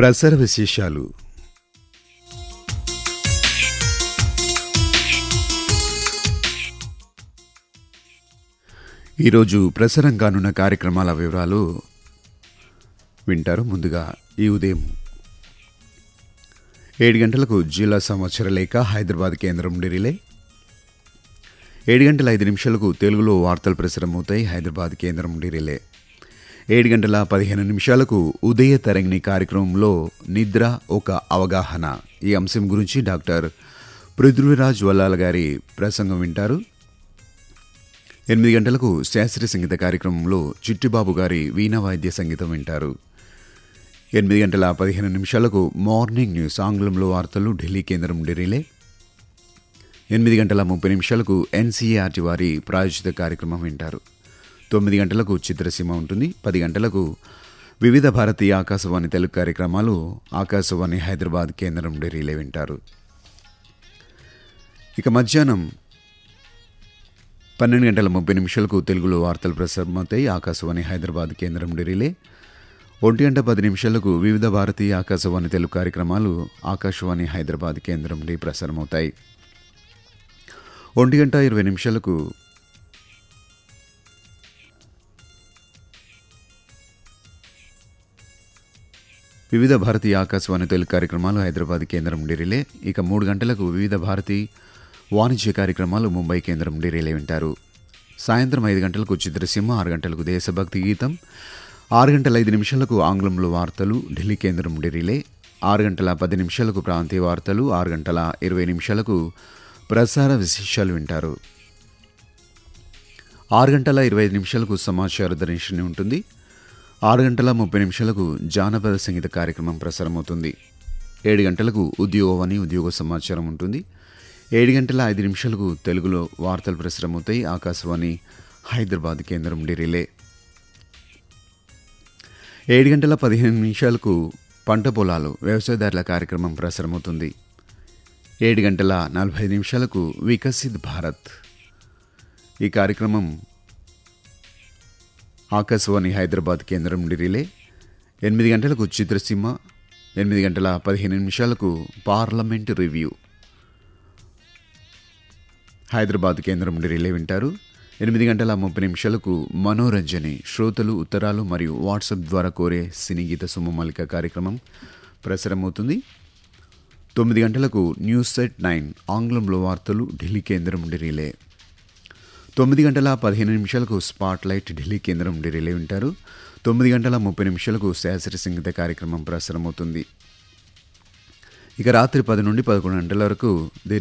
ప్రసార విశేషాలు ఈరోజు ప్రసారం కానున్న కార్యక్రమాల వివరాలు వింటారు ముందుగా ఈ ఉదయం ఏడు గంటలకు జిల్లా సమాచార లేఖ హైదరాబాద్ కేంద్రం నుండి రిలే ఏడు గంటల ఐదు నిమిషాలకు తెలుగులో వార్తలు ప్రసారమవుతాయి హైదరాబాద్ కేంద్రం నుండి రిలే ఏడు గంటల పదిహేను నిమిషాలకు ఉదయ తరంగిణి కార్యక్రమంలో నిద్ర ఒక అవగాహన ఈ అంశం గురించి డాక్టర్ పృథ్వీరాజ్ వల్లాల గారి ప్రసంగం వింటారు ఎనిమిది గంటలకు శాస్త్రీయ సంగీత కార్యక్రమంలో చిట్టిబాబు గారి వీణా వాయిద్య సంగీతం వింటారు ఎనిమిది గంటల పదిహేను నిమిషాలకు మార్నింగ్ న్యూస్ ఆంగ్లంలో వార్తలు ఢిల్లీ కేంద్రం నుండి రిలే ఎనిమిది గంటల ముప్పై నిమిషాలకు ఎన్సీఆర్టీ వారి ప్రాయోజిత కార్యక్రమం వింటారు తొమ్మిది గంటలకు చిత్రసీమ ఉంటుంది పది గంటలకు వివిధ భారతీయ ఆకాశవాణి తెలుగు కార్యక్రమాలు ఆకాశవాణి హైదరాబాద్ కేంద్రం నుండి రిలే వింటారు ఇక మధ్యాహ్నం పన్నెండు గంటల ముప్పై నిమిషాలకు తెలుగులో వార్తలు ప్రసారమవుతాయి ఆకాశవాణి హైదరాబాద్ కేంద్రం నుండి రిలే ఒంటి గంట పది నిమిషాలకు వివిధ భారతీయ ఆకాశవాణి తెలుగు కార్యక్రమాలు ఆకాశవాణి హైదరాబాద్ కేంద్రం నుండి ప్రసారమవుతాయి ఒంటి గంట ఇరవై నిమిషాలకు వివిధ భారతీయ ఆకాశవాణి తెలుగు కార్యక్రమాలు హైదరాబాద్ కేంద్రం నుండి రిలే ఇక మూడు గంటలకు వివిధ భారతీ వాణిజ్య కార్యక్రమాలు ముంబై కేంద్రం నుండి రిలే వింటారు సాయంత్రం ఐదు గంటలకు చిత్రసీమ ఆరు గంటలకు దేశభక్తి గీతం ఆరు గంటల ఐదు నిమిషాలకు ఆంగ్లంలో వార్తలు ఢిల్లీ కేంద్రం నుండి రిలే ఆరు గంటల పది నిమిషాలకు ప్రాంతీయ వార్తలు ఆరు గంటల ఇరవై నిమిషాలకు ప్రసార విశేషాలు వింటారు ఆరు గంటల ఇరవై ఐదు నిమిషాలకు సమాచార దర్శనం ఉంటుంది ఆరు గంటల ముప్పై నిమిషాలకు జానపద సంగీత కార్యక్రమం ప్రసారమవుతుంది ఏడు గంటలకు ఉద్యోగవాణి ఉద్యోగ సమాచారం ఉంటుంది ఏడు గంటల ఐదు నిమిషాలకు తెలుగులో వార్తలు ప్రసారమవుతాయి ఆకాశవాణి హైదరాబాద్ కేంద్రం నుండి రిలే ఏడు గంటల పదిహేను నిమిషాలకు పంట పొలాలు వ్యవసాయదారుల కార్యక్రమం ప్రసారమవుతుంది ఏడు గంటల నలభై నిమిషాలకు వికసిత్ భారత్ ఈ కార్యక్రమం ఆకాశవాణి హైదరాబాద్ కేంద్రం నుండి రిలే ఎనిమిది గంటలకు చిత్రసీమ ఎనిమిది గంటల పదిహేను నిమిషాలకు పార్లమెంట్ రివ్యూ హైదరాబాద్ కేంద్రం నుండి రిలే వింటారు ఎనిమిది గంటల ముప్పై నిమిషాలకు మనోరంజని శ్రోతలు ఉత్తరాలు మరియు వాట్సాప్ ద్వారా కోరే సినీ గీత సుమమలిక కార్యక్రమం ప్రసారమవుతుంది తొమ్మిది గంటలకు న్యూస్ సెట్ నైన్ ఆంగ్లంలో వార్తలు ఢిల్లీ కేంద్రం నుండి రిలే తొమ్మిది గంటల పదిహేను నిమిషాలకు స్పాట్ లైట్ ఢిల్లీ కేంద్రం నుండి రిలే వింటారు తొమ్మిది గంటల ముప్పై నిమిషాలకు శాస్త్రీయ సంగీత కార్యక్రమం ప్రసారమవుతుంది ఇక రాత్రి పది నుండి పదకొండు గంటల వరకు ది